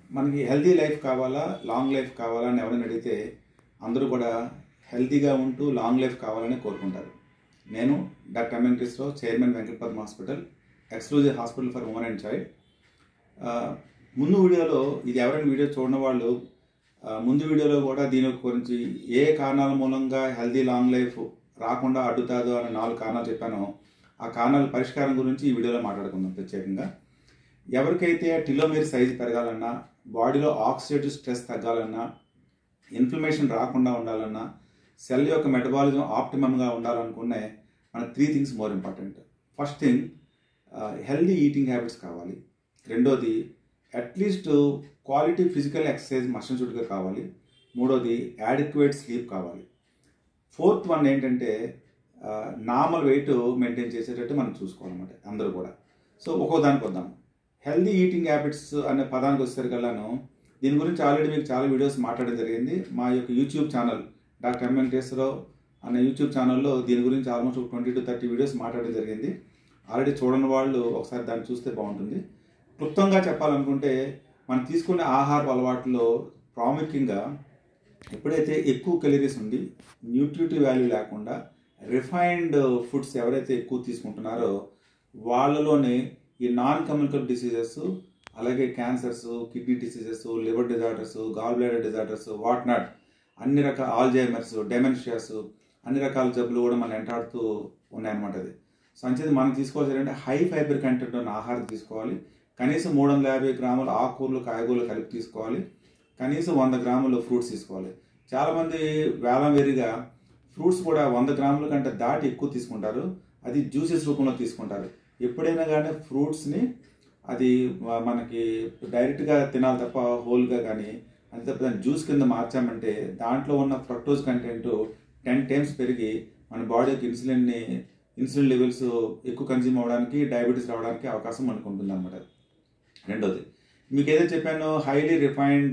మనకి healthy life కావాలా long life కావాలా అని ఎవరైనా అడిగితే అందరూ కూడా హెల్తీగా ఉంటూ లాంగ్ లైఫ్ కావాలని కోరుకుంటారు నేను doctor Venkateswararao chairman Venkatapadma hospital exclusive hospital for women and child ఆ, ముందు వీడియోలో ఇది ఎవరైనా వీడియో చూడని వాళ్ళు ఆ, ముందు వీడియోలో కూడా దీని గురించి ఏ కారణాల మూలంగా హెల్దీ లాంగ్ లైఫ్ రాకుండా అడ్డుతాదో అనే నాలుగు కారణాలు చెప్పానో ఆ కారణాల పరిష్కారం గురించి ఈ వీడియోలో మాట్లాడుకుందాం ప్రత్యేకంగా ఎవరికైతే టిలోమీర్ సైజు పెరగాలన్నా బాడీలో ఆక్సిడేటివ్ స్ట్రెస్ తగ్గాలన్నా ఇన్ఫ్లమేషన్ రాకుండా ఉండాలన్నా సెల్ యొక్క మెటబాలిజం ఆప్టిమమ్గా ఉండాలనుకునే మన three things more important first thing healthy eating habits కావాలి రెండోది అట్లీస్ట్ క్వాలిటీ ఫిజికల్ ఎక్సర్సైజ్ మషన్ చుట్టుగా కావాలి మూడోది యాడిక్వేట్ స్లీప్ కావాలి ఫోర్త్ వన్ ఏంటంటే నార్మల్ వెయిట్ మెయింటైన్ చేసేటట్టు మనం చూసుకోవాలన్నమాట అందరూ కూడా సో ఒక్కో దానికి వద్దాం హెల్దీ ఈటింగ్ హ్యాబిట్స్ అనే పదానికి వచ్చేసరికల్లాను దీని గురించి ఆల్రెడీ మీకు చాలా వీడియోస్ మాట్లాడడం జరిగింది మా యొక్క YouTube channel doctor M Venkateswararao అనే యూట్యూబ్ ఛానల్లో దీని గురించి ఆల్మోస్ట్ ఒక ట్వంటీ టు థర్టీ వీడియోస్ మాట్లాడడం జరిగింది ఆల్రెడీ చూడని వాళ్ళు ఒకసారి దాన్ని చూస్తే బాగుంటుంది క్లుప్తంగా చెప్పాలనుకుంటే మనం తీసుకునే ఆహార అలవాట్లో ప్రాముఖ్యంగా ఎప్పుడైతే ఎక్కువ కెలరీస్ ఉండి న్యూట్రిటివ్ వాల్యూ లేకుండా రిఫైన్డ్ ఫుడ్స్ ఎవరైతే ఎక్కువ తీసుకుంటున్నారో వాళ్ళలోనే ఈ నాన్ కమ్యూనికబుల్ డిసీజెస్ అలాగే cancers kidney diseases liver disorders gall bladder disorders what not అన్ని రకాల ఆల్జైమర్స్ డెమెన్షియాస్ అన్ని రకాల జబ్బులు కూడా మనం వెంటాడుతూ ఉన్నాయన్నమాట అది సో అంచేది మనం తీసుకోవాల్సి అంటే హై ఫైబర్ కంటెంట్ ఉన్న ఆహారం తీసుకోవాలి కనీసం మూడు వందల యాభై గ్రాముల ఆకుకూరలు కాయగూరలు కలిపి తీసుకోవాలి కనీసం వంద గ్రాములు ఫ్రూట్స్ తీసుకోవాలి చాలామంది వేలం వేరిగా ఫ్రూట్స్ కూడా వంద గ్రాముల కంటే దాటి ఎక్కువ తీసుకుంటారు అది జ్యూసెస్ రూపంలో తీసుకుంటారు ఎప్పుడైనా కానీ ఫ్రూట్స్ని అది మ- మనకి డైరెక్ట్గా తినాలి తప్ప హోల్గా కానీ అంతే తప్ప దాన్ని జ్యూస్ కింద మార్చామంటే దాంట్లో ఉన్న ఫ్రక్టోజ్ కంటెంట్ టెన్ టైమ్స్ పెరిగి మన బాడీకి ఇన్సులిన్ని ఇన్సులిన్ లెవెల్స్ ఎక్కువ కన్జ్యూమ్ అవ్వడానికి డయాబెటీస్ రావడానికి అవకాశం మనకు ఉంటుంది అనమాట రెండోది మీకు ఏదైతే చెప్పానో హైలీ రిఫైన్డ్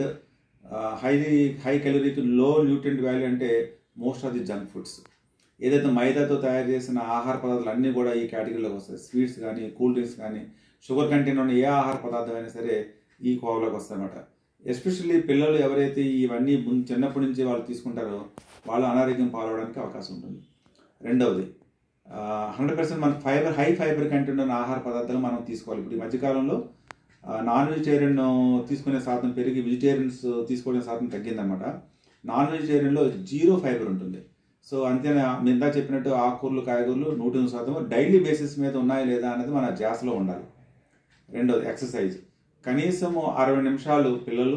హైలీ హై కెలరీకి లో న్యూట్రియంట్ వాల్యూ అంటే most of the junk foods ఏదైతే మైదాతో తయారు చేసిన ఆహార పదార్థాలు అన్నీ కూడా ఈ కేటగిరీలోకి వస్తాయి స్వీట్స్ కానీ కూల్ డ్రింక్స్ కానీ షుగర్ కంటెంట్ ఉన్న ఏ ఆహార పదార్థం అయినా సరే ఈ కోవలోకి వస్తాయి అన్నమాట ఎస్పెషల్లీ పిల్లలు ఎవరైతే ఇవన్నీ ముందు చిన్నప్పటి నుంచి వాళ్ళు తీసుకుంటారో వాళ్ళు అనారోగ్యం పాలవడానికి అవకాశం ఉంటుంది రెండవది హండ్రెడ్ పర్సెంట్ మన ఫైబర్ హై ఫైబర్ కంటెంట్ ఉన్న ఆహార పదార్థాలు మనం తీసుకోవాలి ఇప్పుడు ఈ మధ్యకాలంలో నాన్ వెజిటేరియన్ తీసుకునే శాతం పెరిగి వెజిటేరియన్స్ తీసుకునే శాతం తగ్గిందన్నమాట నాన్ వెజిటేరియన్లో జీరో ఫైబర్ ఉంటుంది సో అంతేనా మీ ఇందాక చెప్పినట్టు ఆకుకూరలు కాయగూరలు నూట ఎనిమిది శాతం డైలీ బేసిస్ మీద ఉన్నాయా లేదా అనేది మన జాస్లో ఉండాలి రెండోది ఎక్సర్సైజ్ కనీసం అరవై నిమిషాలు పిల్లలు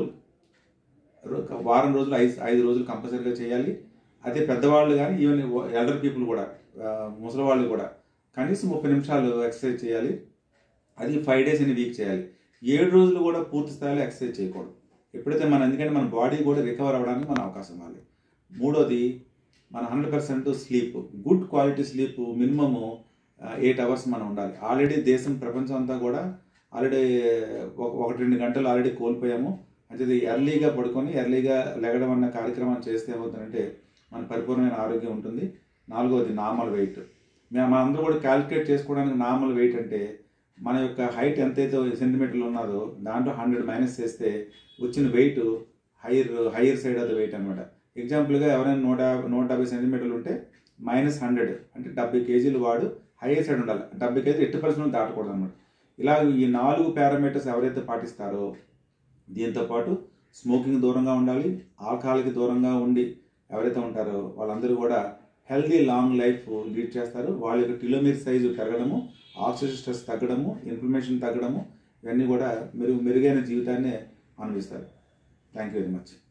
రో- వారం రోజులు ఐదు ఐదు రోజులు కంపల్సరీగా చేయాలి అదే పెద్దవాళ్ళు కానీ ఈవెన్ ఎల్డర్ పీపుల్ కూడా ఆ, ముసలి వాళ్ళు కూడా కనీసం ముప్పై నిమిషాలు ఎక్సర్సైజ్ చేయాలి అది ఫైవ్ డేస్ ఇన్ వీక్ చేయాలి ఏడు రోజులు కూడా పూర్తి స్థాయిలో ఎక్సర్సైజ్ చేయకూడదు ఎప్పుడైతే మన ఎందుకంటే మన బాడీ కూడా రికవర్ అవ్వడానికి మన అవకాశం ఇవ్వాలి మూడోది మన hundred percent sleep good quality sleep minimum eight hours మనం ఉండాలి ఆల్రెడీ దేశం ప్రపంచం అంతా కూడా ఆల్రెడీ ఒక ఒకటి రెండు గంటలు ఆల్రెడీ కోల్పోయాము అంటే ఎర్లీగా పడుకొని ఎర్లీగా లెగడం అన్న కార్యక్రమం చేస్తే ఏమవుతుందంటే మన పరిపూర్ణమైన ఆరోగ్యం ఉంటుంది నాలుగవది నార్మల్ వెయిట్ మేము మనందరూ కూడా క్యాలిక్యులేట్ చేసుకోవడానికి నార్మల్ వెయిట్ అంటే మన యొక్క హైట్ ఎంతైతే సెంటీమీటర్లు ఉన్నదో దాంట్లో హండ్రెడ్ మైనస్ చేస్తే వచ్చిన weight higher higher side of the weight అనమాట ఎగ్జాంపుల్గా ఎవరైనా నూట యాభై నూట యాభై సెంటీమీటర్లు ఉంటే మైనస్ హండ్రెడ్ అంటే డెబ్బై కేజీలు వాడు హైయర్ సైడ్ ఉండాలి డెబ్బై కేజీలు ఎట్టి పర్సెంట్ దాటకూడదు అనమాట ఇలా ఈ నాలుగు పారామీటర్స్ ఎవరైతే పాటిస్తారో దీంతో పాటు స్మోకింగ్ దూరంగా ఉండాలి ఆల్కహాల్కి దూరంగా ఉండి ఎవరైతే ఉంటారో వాళ్ళందరూ కూడా హెల్దీ లాంగ్ లైఫ్ లీడ్ చేస్తారు వాళ్ళ యొక్క టిలోమీర్ సైజు పెరగడము ఆక్సిజన్ స్ట్రెస్ తగ్గడము ఇన్ఫ్లమేషన్ తగ్గడము ఇవన్నీ కూడా మెరుగు మెరుగైన జీవితాన్ని అనుభవిస్తారు థ్యాంక్ యూ వెరీ మచ్